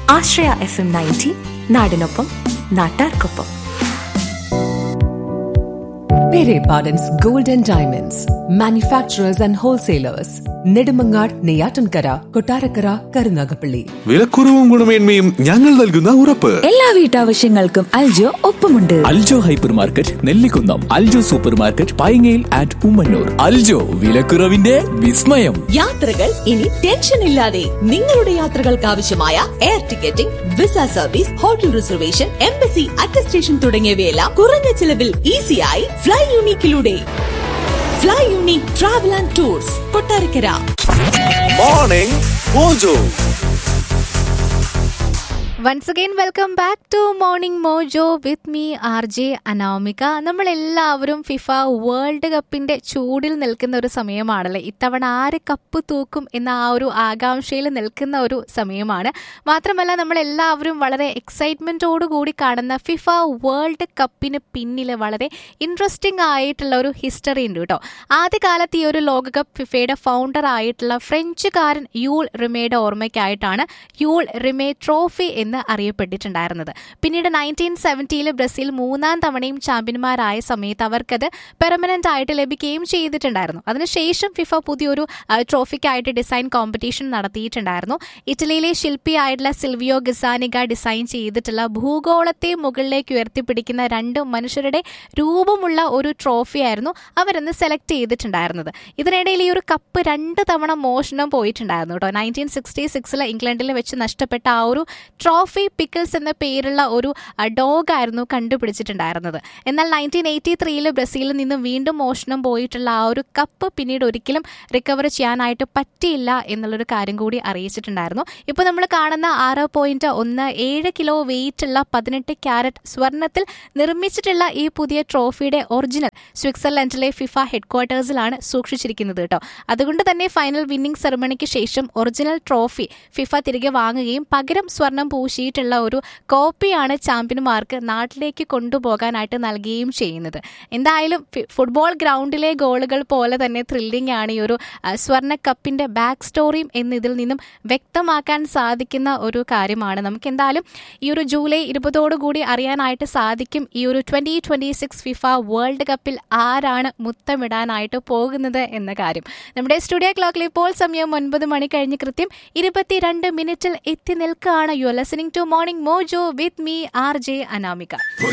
ആശ്രയ F M ninety നാടിനൊപ്പം നാട്ടാർക്കൊപ്പം Pere Pardon's Gold and Diamonds, manufacturers and wholesalers, Nedumangad, Neyatankara, Kotarakara, Karunagapalli. വിലക്കുറവും ഗുണമേന്മയും ഞങ്ങൾ നൽകുന്ന ഉറപ്പ് എല്ലാ വീട്ടാവശ്യങ്ങൾക്കും അൽജോ ഒപ്പമുണ്ട് Aljo hyper market Nellikunnam Aljo super market പൈങ്ങയിൽ ആൻഡ് ഉമ്മന്നൂർ അൽജോ വിലക്കുറവിന്റെ വിസ്മയം യാത്രകൾ ഇനി ടെൻഷൻ ഇല്ലാതെ നിങ്ങളുടെ യാത്രകൾക്ക് ആവശ്യമായ air ticketing visa service hotel reservation embassy attestation തുടങ്ങിയവയെല്ലാം കുറഞ്ഞ ചിലവിൽ ഈസിയായി ഫ്ലൈ യൂണിക്കിലൂടെ fly unique travel and tours Kottarakkara morning mojo once again welcome back to morning mojo with me R J Anamika നമ്മളെല്ലാവരും ഫിഫ വേൾഡ് കപ്പിന്റെ ചൂടിൽ നിൽക്കുന്ന ഒരു സമയമാണല്ലേ ഇത്തവണ ആര് കപ്പ് തൂക്കും എന്ന ആ ഒരു ആകാംക്ഷയിൽ നിൽക്കുന്ന ഒരു സമയമാണ് മാത്രമല്ല നമ്മളെല്ലാവരും വളരെ എക്സൈറ്റ്മെന്റോടു കൂടി കാണുന്ന ഫിഫ വേൾഡ് കപ്പിന് പിന്നിൽ വളരെ ഇൻട്രസ്റ്റിംഗ് ആയിട്ടുള്ള ഒരു ഹിസ്റ്ററി ഉണ്ട് കേട്ടോ ആദ്യകാലത്ത് ഈ ഒരു ലോകകപ്പ് ഫിഫയുടെ ഫൗണ്ടർ ആയിട്ടുള്ള ഫ്രഞ്ചുകാരൻ യൂൾ റിമയുടെ ഓർമ്മയ്ക്കായിട്ടാണ് യൂൾ റിമേ ട്രോഫി എന്ന് അറിയപ്പെട്ടിട്ടുണ്ടായിരുന്നത് പിന്നീട് നയൻറ്റീൻ സെവൻറ്റിയിൽ ബ്രസീൽ മൂന്നാം തവണയും ചാമ്പ്യന്മാരായ സമയത്ത് അവർക്കത് പെർമനന്റ് ആയിട്ട് ലഭിക്കുകയും ചെയ്തിട്ടുണ്ടായിരുന്നു അതിനുശേഷം ഫിഫ പുതിയൊരു ആ, ട്രോഫിക്കായിട്ട് ഡിസൈൻ കോമ്പറ്റീഷൻ നടത്തിയിട്ടുണ്ടായിരുന്നു ഇറ്റലിയിലെ ശില്പിയായിട്ടുള്ള സിൽവിയോ ഗസാനിക ഡിസൈൻ ചെയ്തിട്ടുള്ള ഭൂഗോളത്തെ മുകളിലേക്ക് ഉയർത്തിപ്പിടിക്കുന്ന രണ്ട് മനുഷ്യരുടെ രൂപമുള്ള ഒരു ട്രോഫിയായിരുന്നു അവരന്ന് സെലക്ട് ചെയ്തിട്ടുണ്ടായിരുന്നത് ഇതിനിടയിൽ ഈ ഒരു കപ്പ് രണ്ട് തവണ മോഷണം പോയിട്ടുണ്ടായിരുന്നു കേട്ടോ നയൻറ്റീൻ സിക്സ്റ്റി സിക്സിൽ ഇംഗ്ലണ്ടിൽ വെച്ച് നഷ്ടപ്പെട്ട ആ ഒരു ട്രോഫി പിക്കിൾസ് എന്ന പേരുള്ള ഒരു ഡോഗ് ആയിരുന്നു കണ്ടുപിടിച്ചിട്ടുണ്ടായിരുന്നത് എന്നാൽ നയൻറ്റീൻ എയ്റ്റി ത്രീയിൽ ബ്രസീലിൽ നിന്ന് വീണ്ടും മോഷണം പോയിട്ടുള്ള ആ ഒരു കപ്പ് പിന്നീട് ഒരിക്കലും റിക്കവർ ചെയ്യാനായിട്ട് പറ്റിയില്ല എന്നുള്ളൊരു കാര്യം കൂടി അറിയിച്ചിട്ടുണ്ടായിരുന്നു ഇപ്പോൾ നമ്മൾ കാണുന്ന ആറ് പോയിന്റ് ഒന്ന് ഏഴ് കിലോ വെയിറ്റ് ഉള്ള പതിനെട്ട് ക്യാരറ്റ് സ്വർണത്തിൽ നിർമ്മിച്ചിട്ടുള്ള ഈ പുതിയ ട്രോഫിയുടെ ഒറിജിനൽ സ്വിറ്റ്സർലൻഡിലെ ഫിഫ ഹെഡ്ക്വാർട്ടേഴ്സിലാണ് സൂക്ഷിച്ചിരിക്കുന്നത് കേട്ടോ അതുകൊണ്ട് തന്നെ ഫൈനൽ വിന്നിംഗ് സെറമണിക്ക് ശേഷം ഒറിജിനൽ ട്രോഫി ഫിഫ തിരികെ വാങ്ങുകയും പകരം സ്വർണം പൂശിയിട്ടുള്ള ഒരു കോപ്പിയാണ് ചാമ്പ്യന്മാർക്ക് നാട്ടിലേക്ക് കൊണ്ടുപോകാനായിട്ട് നൽകുകയും ചെയ്യുന്നത് എന്തായാലും ഫി- ഫുട്ബോൾ ഗ്രൗണ്ടിലെ ഗോളുകൾ പോലെ തന്നെ ത്രില്ലിംഗ് ആണ് ഈ ഒരു ആ, സ്വർണ്ണ കപ്പിന്റെ ബാക്ക് സ്റ്റോറിയും എന്ന് ഇതിൽ നിന്നും വ്യക്തമാക്കാൻ സാധിക്കുന്ന ഒരു കാര്യമാണ് നമുക്ക് എന്തായാലും ഈ ഒരു ജൂലൈ ഇരുപതോടുകൂടി അറിയാനായിട്ട് സാധിക്കും ഈ ഒരു twenty twenty six FIFA world കപ്പിൽ ആരാണ് മുത്തമിടാനായിട്ട് പോകുന്നത് എന്ന കാര്യം നമ്മുടെ സ്റ്റുഡിയോ ക്ലോക്കിൽ ഇപ്പോൾ സമയം ഒൻപത് മണി കഴിഞ്ഞ് കൃത്യം ഇരുപത്തിരണ്ട് മിനിറ്റിൽ എത്തി നിൽക്കുകയാണ് you listening to morning mojo with me R J Anamika